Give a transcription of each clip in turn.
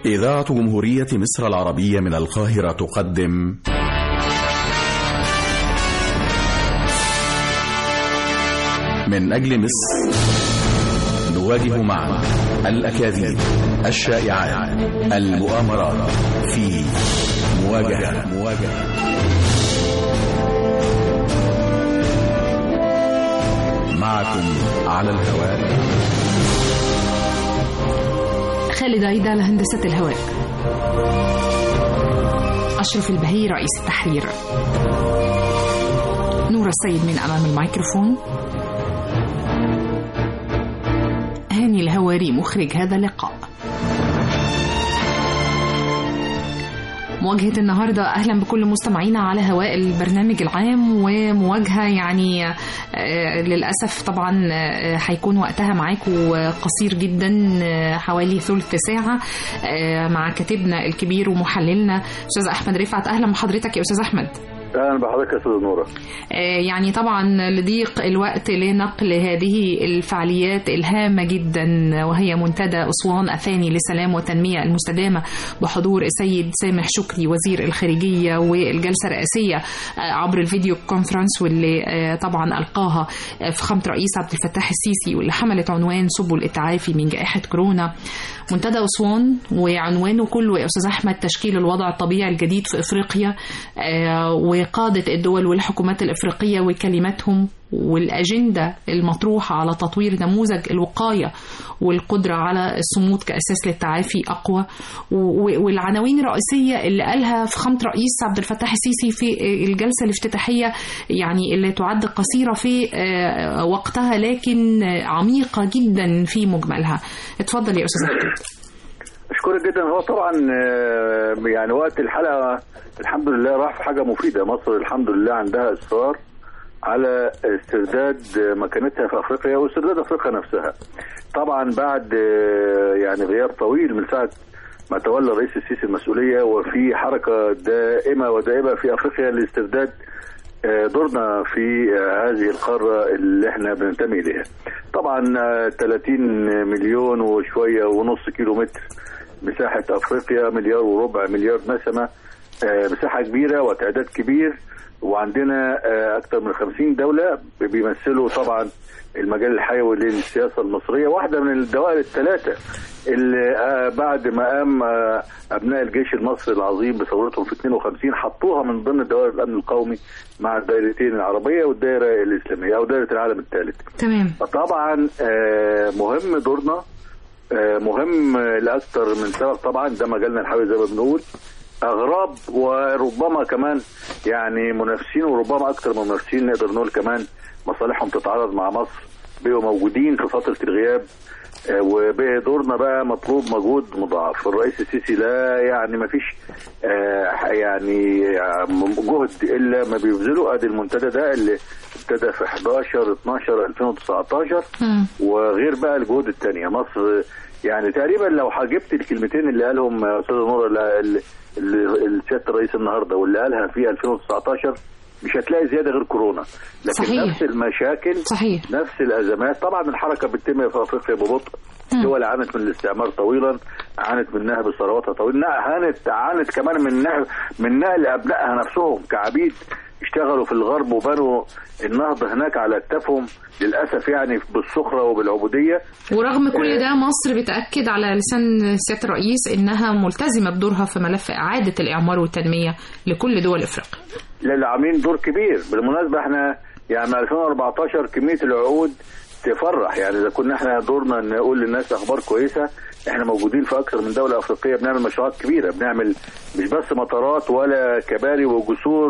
إذاعة جمهورية مصر العربية من القاهرة تقدم من أجل مصر نواجه معا الأكاذيب الشائعات المؤامرات في مواجهة مواجهة معكم على الهواء خالد عيد على هندسة الهواء أشرف البهي رئيس التحرير نور السيد من أمام الميكروفون هاني الهواري مخرج هذا اللقاء مواجهة النهاردة أهلا بكل مستمعينا على هواء البرنامج العام ومواجهة يعني آه، للأسف طبعا آه، هيكون وقتها معاكم قصير جدا آه، حوالي ثلث ساعة آه، مع كاتبنا الكبير ومحللنا أستاذ أحمد رفعت أهلا بحضرتك يا أستاذ أحمد اهلا بحضرتك يا استاذ نوره آه، يعني طبعا لضيق الوقت لنقل هذه الفعاليات الهامة جدا وهي منتدى أسوان الثاني للسلام والتنمية المستدامة بحضور السيد سامح شكري وزير الخارجية والجلسة الرئاسية آه، عبر الفيديو كونفرنس واللي آه، طبعا ألقاها آه، فخامة رئيس عبد الفتاح السيسي واللي حملت عنوان سبل التعافي من جائحة كورونا منتدى أسوان وعنوانه كله يا أستاذ أحمد تشكيل الوضع الطبيعي الجديد في إفريقيا آه، وقادة الدول والحكومات الإفريقية وكلماتهم والأجندة المطروحة على تطوير نموذج الوقاية والقدرة على الصمود كأساس للتعافي أقوى و- والعناوين الرئيسية اللي قالها فخامة رئيس عبد الفتاح السيسي في الجلسة الافتتاحية يعني اللي تعد قصيرة في آه، وقتها لكن عميقة جدا في مجملها اتفضل يا أستاذ أحمد اشكرك جدا هو طبعا آه، يعني وقت الحلقه الحمد لله راح في حاجه مفيده مصر الحمد لله عندها اصرار على استرداد مكانتها في افريقيا واسترداد افريقيا نفسها طبعا بعد آه، يعني غياب طويل من ساعه ما تولى الرئيس السيسي المسؤوليه وفي حركه دائمه ودائبه في افريقيا لاسترداد آه، دورنا في آه، هذه القارة اللي احنا بننتمي إليها طبعا آه، 30 مليون وشوية ونص كيلو متر مساحة أفريقيا مليار وربع مليار نسمة آه، مساحة كبيرة وتعداد كبير وعندنا آه، أكثر من 50 دولة بيمثلوا طبعا المجال الحيوي للسياسة المصرية واحدة من الدوائر الثلاثة اللي آه، بعد ما قام آه، أبناء الجيش المصري العظيم بثورتهم في 52 حطوها من ضمن دوائر الأمن القومي مع الدائرتين العربية والدائرة الإسلامية أو دائرة العالم الثالث تمام فطبعا آه، مهم دورنا آه، مهم لاكثر من سبب طبعا ده مجالنا الحيوي زي ما بنقول اغراب وربما كمان يعني منافسين وربما اكثر من منافسين نقدر نقول كمان مصالحهم تتعارض مع مصر بيبقوا موجودين في فتره الغياب آه، وبقى دورنا بقى مطلوب مجهود مضاعف الرئيس السيسي لا يعني ما فيش آه، يعني آه، جهد الا ما بيبذله ادي المنتدى ده اللي ابتدى في 11 12 2019 مم. وغير بقى الجهود التانية مصر يعني تقريبا لو جبت الكلمتين اللي قالهم استاذ نور اللي- اللي اللي سياده الرئيس النهارده واللي قالها في 2019 مش هتلاقي زياده غير كورونا لكن صحيح. نفس المشاكل صحيح نفس الازمات طبعا الحركه بتتم في افريقيا ببطء مم. دول عانت من الاستعمار طويلا عانت من نهب ثرواتها طويلا لا، عانت عانت كمان من نهب من نقل ابنائها نفسهم كعبيد اشتغلوا في الغرب وبنوا النهضه هناك على اكتافهم للاسف يعني بالسخره وبالعبوديه ورغم كل ده مصر بتأكد على لسان سيادة الرئيس إنها ملتزمة بدورها في ملف إعادة الإعمار والتنمية لكل دول إفريقيا لا عاملين دور كبير بالمناسبه احنا يعني من 2014 كميه العقود تفرح يعني اذا كنا احنا دورنا نقول للناس اخبار كويسه احنا موجودين في اكثر من دوله افريقيه بنعمل مشروعات كبيره بنعمل مش بس مطارات ولا كباري وجسور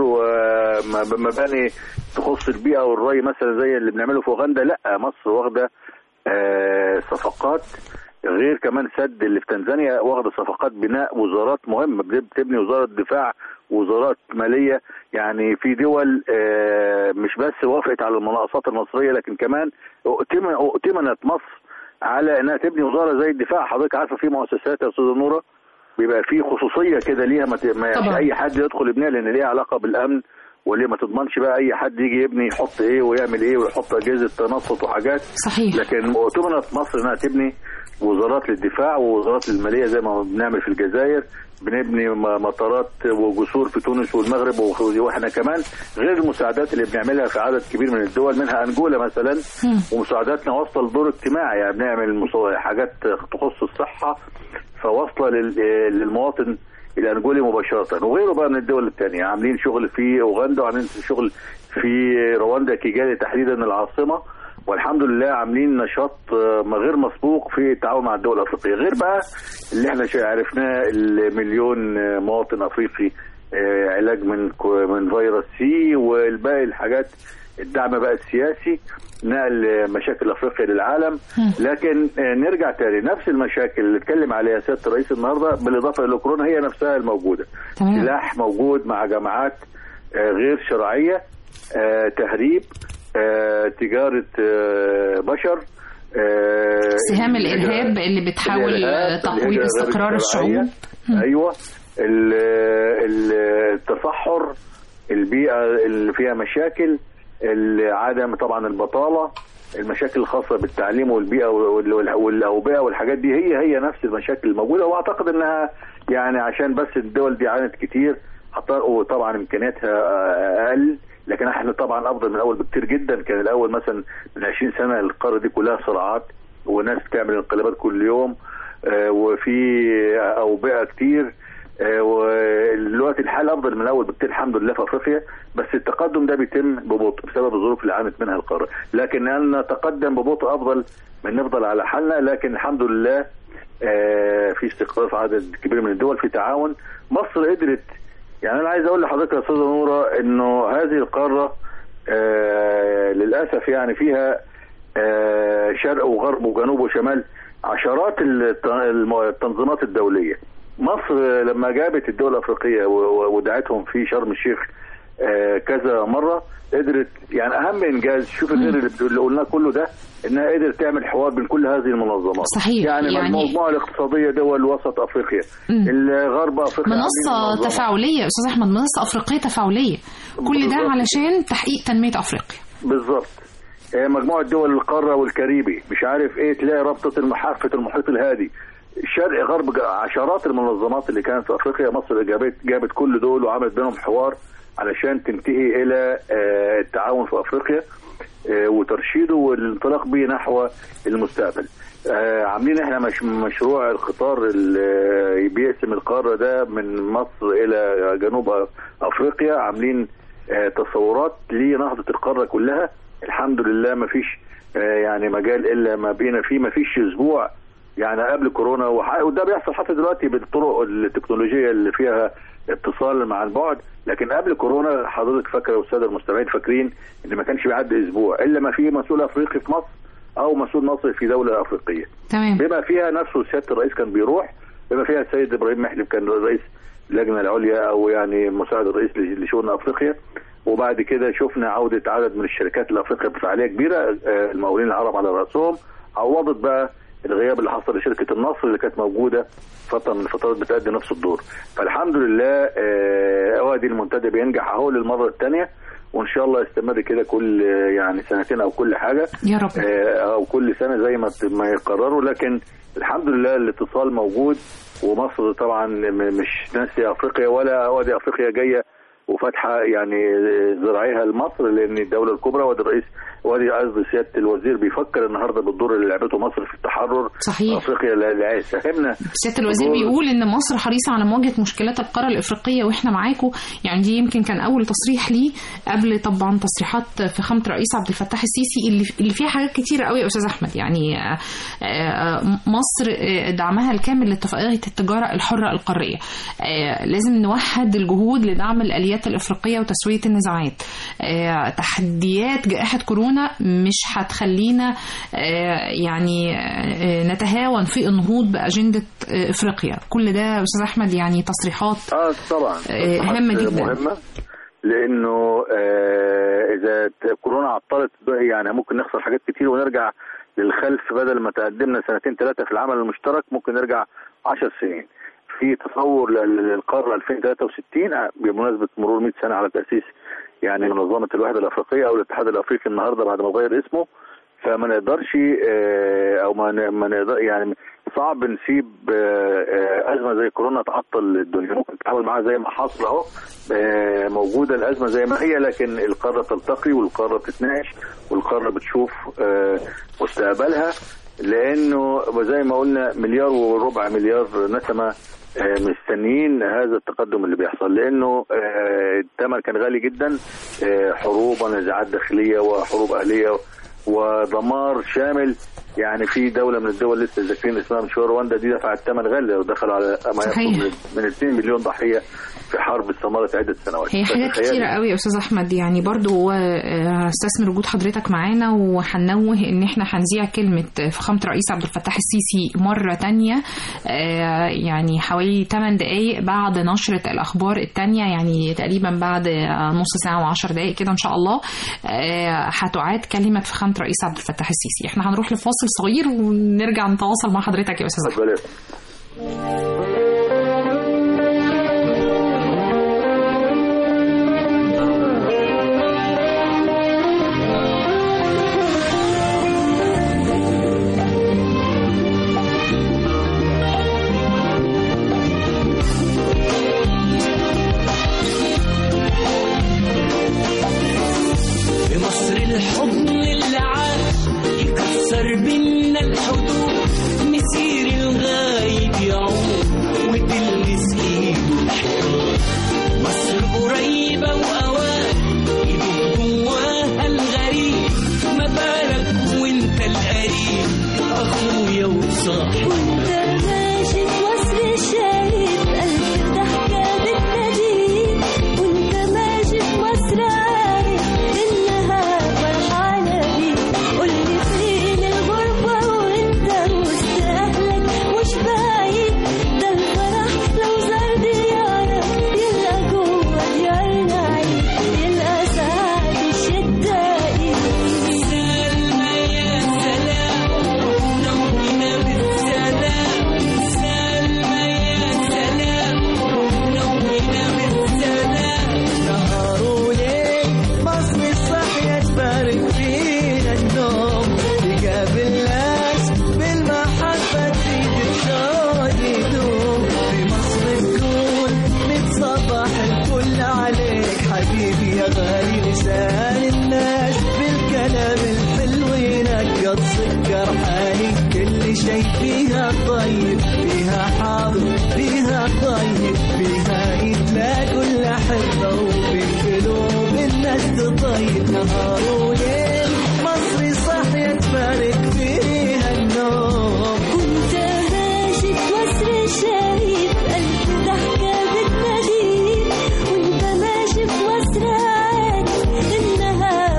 ومباني تخص البيئه والري مثلا زي اللي بنعمله في اوغندا لا مصر واخده آه، صفقات غير كمان سد اللي في تنزانيا واخده صفقات بناء وزارات مهمه بتبني وزاره دفاع وزارات ماليه يعني في دول آه، مش بس وافقت على المناقصات المصريه لكن كمان اؤتمن اؤتمنت مصر على انها تبني وزاره زي الدفاع حضرتك عارفه في مؤسسات يا استاذه نوره بيبقى في خصوصيه كده ليها ما ت- ما طبعا. اي حد يدخل يبنيها لان ليها علاقه بالامن وليه ما تضمنش بقى اي حد يجي يبني يحط ايه ويعمل ايه ويحط اجهزه تنصت وحاجات صحيح لكن مؤتمنت مصر انها تبني وزارات للدفاع ووزارات للماليه زي ما بنعمل في الجزائر بنبني م- مطارات وجسور في تونس والمغرب وخ- واحنا كمان غير المساعدات اللي بنعملها في عدد كبير من الدول منها انجولا مثلا مم. ومساعداتنا واصله لدور اجتماعي يعني بنعمل مص- حاجات تخص الصحه فواصله لل- للمواطن الانجولي مباشره وغيره بقى من الدول الثانيه عاملين شغل في اوغندا وعاملين شغل في رواندا كيجالي تحديدا العاصمه والحمد لله عاملين نشاط آه، غير مسبوق في التعاون مع الدول الافريقيه غير بقى اللي احنا شا- عرفناه المليون آه، مواطن افريقي آه، علاج من كو- من فيروس سي والباقي الحاجات الدعم بقى السياسي نقل مشاكل افريقيا للعالم لكن آه، نرجع تاني نفس المشاكل اللي اتكلم عليها سياده الرئيس النهارده بالاضافه الى كورونا هي نفسها الموجوده تمام. سلاح موجود مع جماعات آه، غير شرعيه آه، تهريب آه، تجاره آه، بشر آه، سهام الارهاب اللي بتحاول الإرهاب، تقويض الهجرة غير استقرار الشرعية. الشعوب ايوه ال- ال- التصحر البيئه اللي فيها مشاكل ال- عدم طبعا البطاله المشاكل الخاصه بالتعليم والبيئه وال- وال- والاوبئه والحاجات دي هي هي نفس المشاكل الموجوده واعتقد انها يعني عشان بس الدول دي عانت كتير حتى- وطبعا امكانياتها اقل لكن احنا طبعا افضل من الاول بكتير جدا كان الاول مثلا من 20 سنه القاره دي كلها صراعات وناس بتعمل انقلابات كل يوم آه، وفي اوبئه كتير آه، ودلوقتي الحال افضل من الاول بكتير الحمد لله في افريقيا بس التقدم ده بيتم ببطء بسبب الظروف اللي عانت منها القاره لكن ان نتقدم ببطء افضل من نفضل على حالنا لكن الحمد لله آه، في استقرار في عدد كبير من الدول في تعاون مصر قدرت يعني انا عايز اقول لحضرتك يا استاذه نوره انه هذه القاره آه، للاسف يعني فيها آه، شرق وغرب وجنوب وشمال عشرات الت- الم- التنظيمات الدوليه مصر لما جابت الدول الافريقيه و- و- ودعتهم في شرم الشيخ آه، كذا مره قدرت يعني اهم انجاز شوف غير اللي اللي قلناه كله ده انها قدرت تعمل حوار بين كل هذه المنظمات صحيح، يعني, يعني- المجموعه الاقتصاديه دول وسط افريقيا مم. الغرب افريقيا عاملين منصة منظمة. تفاعلية يا أستاذ أحمد منصة أفريقية تفاعلية كل ده بالظبط. علشان تحقيق تنمية أفريقيا بالظبط آه، مجموعة دول القارة والكاريبي مش عارف ايه تلاقي رابطة المحافة المحيط الهادي شرق غرب ج- عشرات المنظمات اللي كانت في افريقيا مصر جابت جابت كل دول وعملت بينهم حوار علشان تنتهي الى آه، التعاون في افريقيا آه، وترشيده والانطلاق به نحو المستقبل آه، عاملين احنا مش مشروع القطار اللي بيقسم القاره ده من مصر الى جنوب افريقيا عاملين آه، تصورات لنهضه القاره كلها الحمد لله ما فيش يعني مجال الا ما بقينا فيه ما فيش اسبوع يعني قبل كورونا وح- وده بيحصل حتى دلوقتي بالطرق التكنولوجيه اللي فيها اتصال مع البعد لكن قبل كورونا حضرتك فاكره والساده المستمعين فاكرين ان ما كانش بيعدي اسبوع الا ما فيه مسؤول افريقي في مصر او مسؤول مصري في دوله افريقيه تمام بما فيها نفسه سياده الرئيس كان بيروح بما فيها السيد ابراهيم محلب كان رئيس اللجنه العليا او يعني مساعد الرئيس لشؤون افريقيا وبعد كده شفنا عوده عدد من الشركات الافريقيه بفعاليه كبيره آه، المقاولين العرب على راسهم عوضت بقى الغياب اللي حصل لشركه النصر اللي كانت موجوده فتره من الفترات بتأدي نفس الدور فالحمد لله آه، اوادي المنتدى بينجح اهو للمره الثانيه وان شاء الله يستمر كده كل آه، يعني سنتين او كل حاجه يا رب آه، او كل سنه زي ما ما يقرروا لكن الحمد لله الاتصال موجود ومصر طبعا م- مش ناسيه افريقيا ولا وادي افريقيا جايه وفاتحه يعني ذراعيها لمصر لان الدوله الكبرى وادي الرئيس وادي قصدي سياده الوزير بيفكر النهارده بالدور اللي لعبته مصر في التحرر صحيح افريقيا اللي عايز ساهمنا سياده الوزير دور- بيقول ان مصر حريصه على مواجهه مشكلات القاره الافريقيه واحنا معاكم يعني دي يمكن كان اول تصريح ليه قبل طبعا تصريحات فخامه الرئيس عبد الفتاح السيسي اللي اللي فيها حاجات كتيره قوي يا استاذ احمد يعني آه، آه، مصر آه، دعمها الكامل لاتفاقيه التجاره الحره القاريه آه، لازم نوحد الجهود لدعم الاليات الافريقيه وتسويه النزاعات آه، تحديات جائحه كورونا مش هتخلينا آه، يعني آه، نتهاون في النهوض باجنده آه، افريقيا كل ده يا استاذ احمد يعني تصريحات اه طبعا آه، هامة جدا. مهمه لانه آه اذا ت- كورونا عطلت يعني ممكن نخسر حاجات كتير ونرجع للخلف بدل ما تقدمنا سنتين ثلاثه في العمل المشترك ممكن نرجع عشر سنين في تصور لل- للقاره 2063 بمناسبه مرور 100 سنه على تاسيس يعني منظمه الوحده الافريقيه او الاتحاد الافريقي النهارده بعد ما غير اسمه فما نقدرش آه، او ما ن- ما نقدر يعني صعب نسيب آه، آه، ازمه زي كورونا تعطل الدنيا ممكن نتعامل معاها زي ما حصل اهو آه، موجوده الازمه زي ما هي لكن القاره تلتقي والقاره بتتناقش والقاره بتشوف آه، مستقبلها لانه زي ما قلنا مليار وربع مليار نسمه آه، مستنيين هذا التقدم اللي بيحصل لانه آه، الثمن كان غالي جدا آه، حروب ونزاعات داخليه وحروب اهليه ودمار شامل يعني في دوله من الدول لسه ذاكرين اسمها من شويه رواندا دي دفعت ثمن غالي ودخل على ما صحيح. يقرب من- من 2 مليون ضحيه في حرب استمرت عده سنوات هي حاجات فتخيل- كتيرة قوي يا استاذ احمد يعني برضو آه، هستثمر وجود حضرتك معانا وهنوه ان احنا هنذيع كلمة فخامة الرئيس عبد الفتاح السيسي مرة تانية آه، يعني حوالي 8 دقايق بعد نشرة الاخبار التانية يعني تقريبا بعد آه، نص ساعة و10 دقايق كده ان شاء الله آه، هتعاد كلمة فخامة الرئيس عبد الفتاح السيسي احنا هنروح لفاصل صغير ونرجع نتواصل مع حضرتك يا استاذ احمد اتفضل. في مصر الحضن اللي عاش يكسر بينا الحدود مسير الغايب يعود وتلمس ايده الحيط مصر قريبة وأوان يدوب جواها الغريب ما بالك وانت القريب أخويا وصاحبي وانت ماشي في مصر شايف ألف ضحكة بتناديك وانت ماشي في مصر عارف إنها فرحانة بيك قولي فين الغربة وانت وسط أهلك مش بعيد ده الفرح لو زار ديارك يلقى جوه ديارنا عيد يلقى سعد الشدائي سلمى يا سلام نوينا بالسلام سلمى يا سلام نوينا بالسلام نهار وليل مصر صحية تبارك فينا النوم تقابل ناس بالمحبة تزيد الشوق يدوم في مصر نكون متصبح الكل عليك حبيبي يا غالي لسان الناس بالكلام الحلو ينقط سكر حالي كل شيء فيها طيب فيها حاضر فيها طيب فيها يتلاقوا الأحبة وفي قلوب الناس تطيب نهار وليل مصري صحية تبارك فيها النوم كنت ماشي في مصر شايف ألف ضحكة بتناديك وانت ماشي في مصر عارف إنها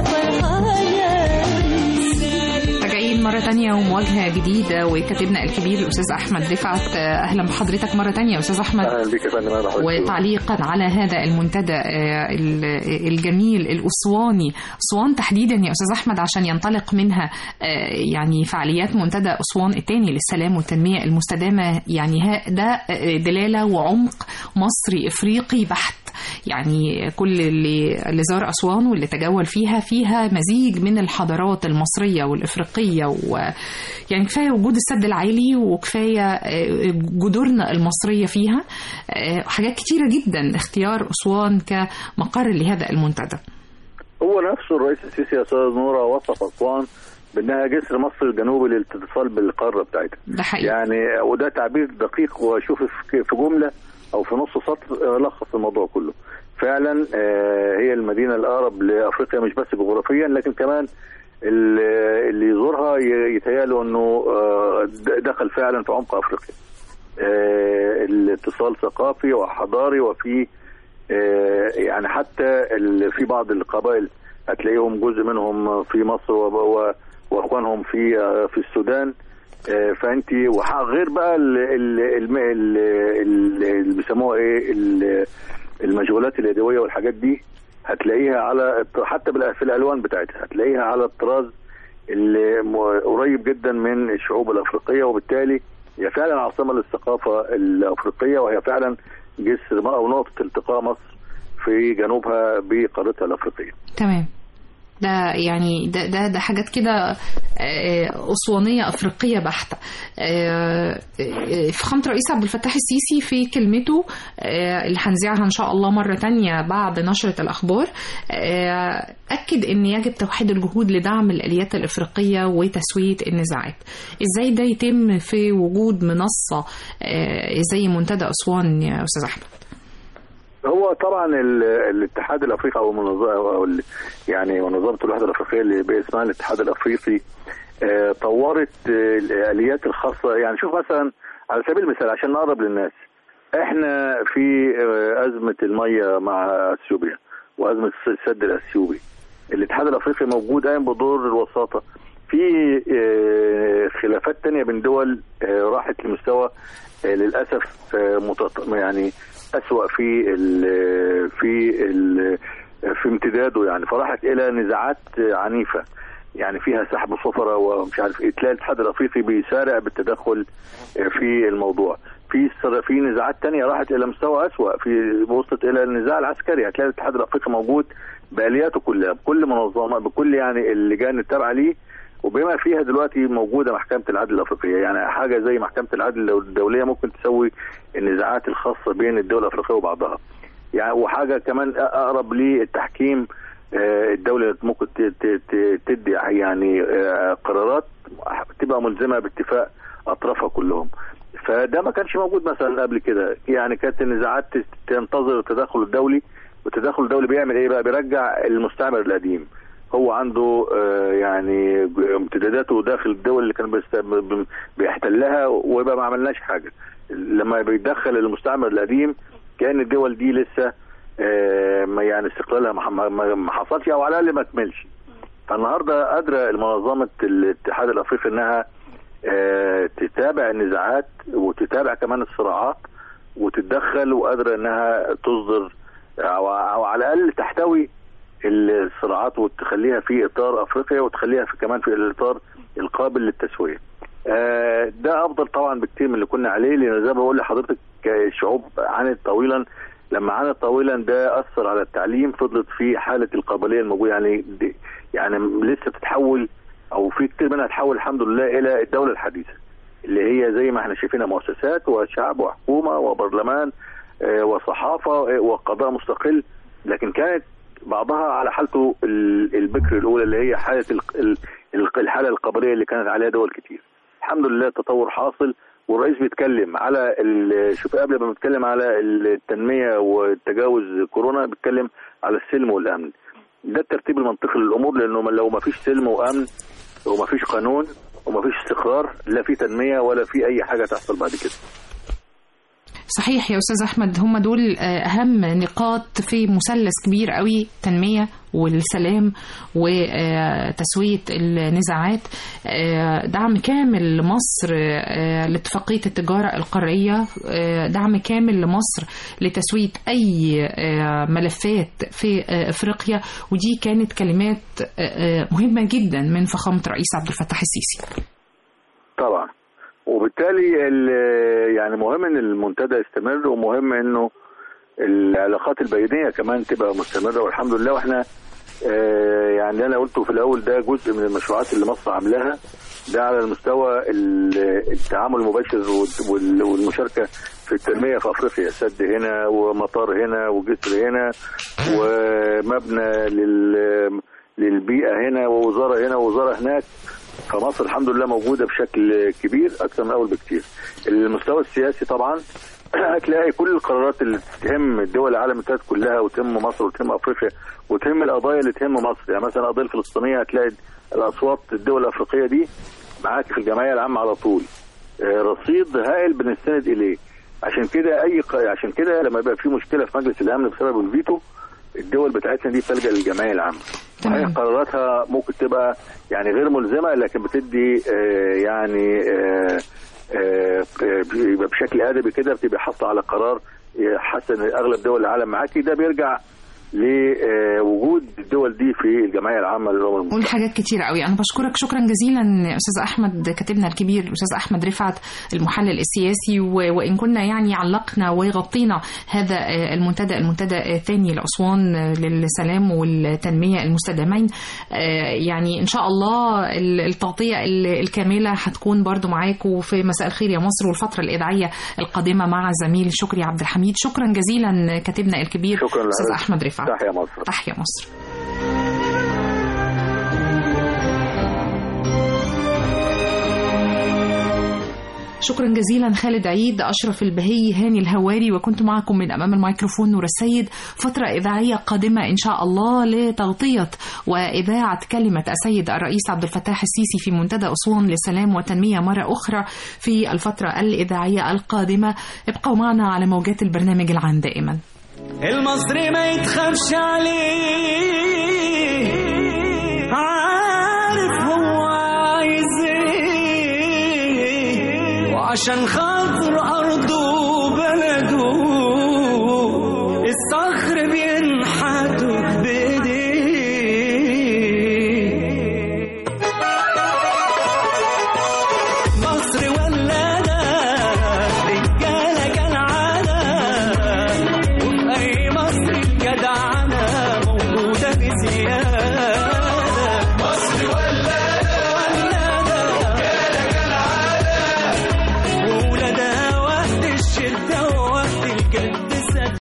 فرحانة راجعين مرة تانية ومواجهة جديدة وكاتبنا الكبير الأستاذ أحمد رفعت آه، أهلا بحضرتك مرة تانية يا أستاذ أحمد اهلا بك يا فندم اهلا بحضرتك. وتعليقا على هذا المنتدى آه، ال- الجميل الأسواني أسوان تحديدا يا أستاذ أحمد عشان ينطلق منها آه، يعني فعاليات منتدى أسوان الثاني للسلام والتنمية المستدامة يعني ها- ده آه، دلالة وعمق مصري إفريقي بحت يعني كل اللي اللي زار أسوان واللي تجول فيها فيها مزيج من الحضارات المصرية والإفريقية ويعني كفاية وجود السد العالي وكفاية آه، جذورنا المصرية فيها آه، حاجات كتيرة جدا اختيار أسوان كمقر لهذا المنتدى هو نفسه الرئيس السيسي يا استاذ نوره وصف اسوان بانها جسر مصر الجنوبي للاتصال بالقاره بتاعتها ده حقيقي يعني وده تعبير دقيق وشوف في في جمله او في نص سطر لخص الموضوع كله فعلا آه، هي المدينه الاقرب لافريقيا مش بس جغرافيا لكن كمان ال- اللي يزورها ي- يتهيأله انه آه، د- دخل فعلا في عمق افريقيا آه، الاتصال ثقافي وحضاري وفي آه، يعني حتى ال- في بعض القبائل هتلاقيهم جزء منهم في مصر وب- و- واخوانهم في آه، في السودان آه، فانت وح- غير بقى ال- ال- الم- ال- ال- اللي بيسموها ايه ال- المشغولات اليدويه والحاجات دي هتلاقيها على الط- حتى بال- في الالوان بتاعتها هتلاقيها على الطراز اللي م- قريب جدا من الشعوب الافريقيه وبالتالي هي فعلا عاصمه للثقافه الافريقيه وهي فعلا جسر او نقطه التقاء مصر في جنوبها بقارتها الافريقيه. تمام ده يعني ده ده ده حاجات كده آه، أسوانية أفريقية بحتة آه، آه، فخامة الرئيس عبد الفتاح السيسي في كلمته آه، اللي هنذيعها إن شاء الله مرة تانية بعد نشرة الأخبار آه، أكد إن يجب توحيد الجهود لدعم الآليات الإفريقية وتسوية النزاعات إزاي ده يتم في وجود منصة آه، زي منتدى أسوان يا أستاذ أحمد هو طبعا ال- الاتحاد الافريقي او منظمه او ال- يعني منظمه الوحده الافريقيه اللي باسمها الاتحاد الافريقي آه، طورت آه، الاليات الخاصه يعني شوف مثلا على سبيل المثال عشان نقرب للناس احنا في آه، ازمه الميه مع اثيوبيا وازمه السد الاثيوبي الاتحاد الافريقي موجود قايم بدور الوساطه في آه، خلافات تانية بين دول آه، راحت لمستوى آه، للاسف آه، متط- يعني اسوأ في ال في ال في امتداده يعني فراحت الى نزاعات عنيفه يعني فيها سحب سفراء ومش عارف ايه تلاقي الاتحاد الافريقي بيسارع بالتدخل في الموضوع في سر- في نزاعات تانية راحت الى مستوى اسوأ في وصلت الى النزاع العسكري هتلاقي الاتحاد الافريقي موجود بالياته كلها بكل منظمه بكل يعني اللجان التابعه ليه وبما فيها دلوقتي موجوده محكمه العدل الافريقيه يعني حاجه زي محكمه العدل الدوليه ممكن تسوي النزاعات الخاصه بين الدول الافريقيه وبعضها يعني وحاجه كمان اقرب للتحكيم آه، الدوله ممكن ت- ت- ت- تدي يعني آه، قرارات تبقى ملزمه باتفاق اطرافها كلهم فده ما كانش موجود مثلا قبل كده يعني كانت النزاعات تنتظر التدخل الدولي والتدخل الدولي بيعمل ايه بقى بيرجع المستعمر القديم هو عنده آه، يعني امتداداته داخل الدول اللي كان بيست- ب- بيحتلها ويبقى ما عملناش حاجه لما بيدخل المستعمر القديم كان الدول دي لسه آه، ما يعني استقلالها ما- ما ما- ما حصلش او على الاقل ما كملش فالنهارده قادره منظمه الاتحاد الافريقي انها آه، تتابع النزاعات وتتابع كمان الصراعات وتتدخل وقادره انها تصدر او أو على الاقل تحتوي الصراعات وتخليها في اطار افريقيا وتخليها في كمان في الاطار القابل للتسويه. آه، ده افضل طبعا بكتير من اللي كنا عليه لان زي ما بقول لحضرتك الشعوب عانت طويلا لما عانت طويلا ده اثر على التعليم فضلت في حاله القابليه الموجوده يعني دي يعني لسه بتتحول او في كتير منها تحول الحمد لله الى الدوله الحديثه اللي هي زي ما احنا شايفينها مؤسسات وشعب وحكومه وبرلمان آه، وصحافه آه، وقضاء مستقل لكن كانت بعضها على حالته ال- البكر الاولى اللي هي حاله ال- ال- ال- الحاله القبليه اللي كانت عليها دول كتير الحمد لله التطور حاصل والرئيس بيتكلم على ال- شوف قبل ما بيتكلم على التنميه وتجاوز كورونا بيتكلم على السلم والامن ده الترتيب المنطقي للامور لانه لو ما فيش سلم وامن وما فيش قانون وما فيش استقرار لا في تنميه ولا في اي حاجه تحصل بعد كده صحيح يا استاذ احمد هم دول آه، اهم نقاط في مثلث كبير قوي التنميه والسلام وتسويه النزاعات آه، دعم كامل لمصر آه، لاتفاقيه التجاره القاريه آه، دعم كامل لمصر لتسويه اي آه، ملفات في آه، افريقيا ودي كانت كلمات آه، آه، مهمه جدا من فخامه الرئيس عبد الفتاح السيسي طبعا وبالتالي ال- يعني مهم ان المنتدى يستمر ومهم انه العلاقات البينيه كمان تبقى مستمره والحمد لله واحنا آه، يعني اللي انا قلته في الاول ده جزء من المشروعات اللي مصر عاملاها ده على المستوى ال- التعامل المباشر وال- وال- والمشاركه في التنميه في افريقيا سد هنا ومطار هنا وجسر هنا ومبنى لل للبيئه هنا ووزاره هنا ووزاره هناك فمصر الحمد لله موجوده بشكل كبير اكثر من الاول بكتير. المستوى السياسي طبعا هتلاقي كل القرارات اللي تهم دول العالم الثالث كلها وتهم مصر وتهم افريقيا وتهم القضايا اللي تهم مصر يعني مثلا القضيه الفلسطينيه هتلاقي الاصوات الدول الافريقيه دي معاك في الجمعيه العامه على طول آه، رصيد هائل بنستند اليه عشان كده اي ق... عشان كده لما يبقى في مشكله في مجلس الامن بسبب الفيتو الدول بتاعتنا دي بتلجا للجمعيه العامه تمام. صحيح قراراتها ممكن تبقى يعني غير ملزمه لكن بتدي آه، يعني آه، آه، بيبقى بشكل ادبي كده بتبقى حاطه على قرار يحسن اغلب دول العالم معاكي ده بيرجع لوجود الدول دي في الجمعيه العامه للامم المتحده قول حاجات كتير قوي انا بشكرك شكرا جزيلا استاذ احمد كاتبنا الكبير الاستاذ احمد رفعت المحلل السياسي و- وان كنا يعني علقنا وغطينا هذا آه، المنتدى المنتدى الثاني لاسوان آه، للسلام والتنميه المستدامين آه، يعني ان شاء الله ال- التغطيه ال- الكامله هتكون برضو معاكم في مساء الخير يا مصر والفتره الاذاعيه القادمه مع زميل شكري عبد الحميد شكرا جزيلا كاتبنا الكبير شكرا استاذ لحضرتك. احمد رفعت تحيا مصر تحيا مصر شكرا جزيلا خالد عيد أشرف البهي هاني الهواري وكنت معكم من أمام الميكروفون نور السيد فترة إذاعية قادمة إن شاء الله لتغطية وإذاعة كلمة السيد الرئيس عبد الفتاح السيسي في منتدى أسوان للسلام والتنمية مرة أخرى في الفترة الإذاعية القادمة ابقوا معنا على موجات البرنامج العام دائما المصري ما يتخافش عليه عارف هو عايز ايه وعشان خاطر